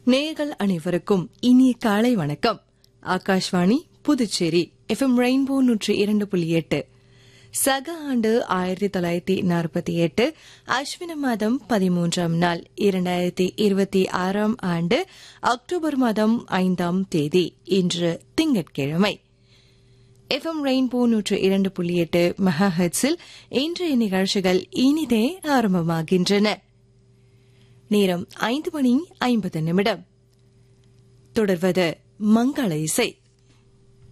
நேயர்கள் அனைவருக்கும் இனிய காலை வணக்கம் ஆகாஷ்வாணி புதுச்சேரி எஃப்எம் ரெயின்போ நூற்றி இரண்டு புள்ளி எட்டு சக ஆண்டு ஆயிரத்தி தொள்ளாயிரத்தி நாற்பத்தி எட்டு அஸ்வின மாதம் பதிமூன்றாம் நாள் இரண்டாயிரத்தி இருபத்தி ஆறாம் ஆண்டு அக்டோபர் மாதம் ஐந்தாம் தேதி இன்று திங்கட்கிழமை எஃப்எம் ரெயின்போ நூற்று இரண்டு புள்ளி எட்டு மெகா ஹெட்ஸில் இன்றைய நிகழ்ச்சிகள் இனிதே ஆரம்பமாகின்றன நேரம் ஐந்து மணி ஐம்பது நிமிடம் தொடர்வது மங்கள இசை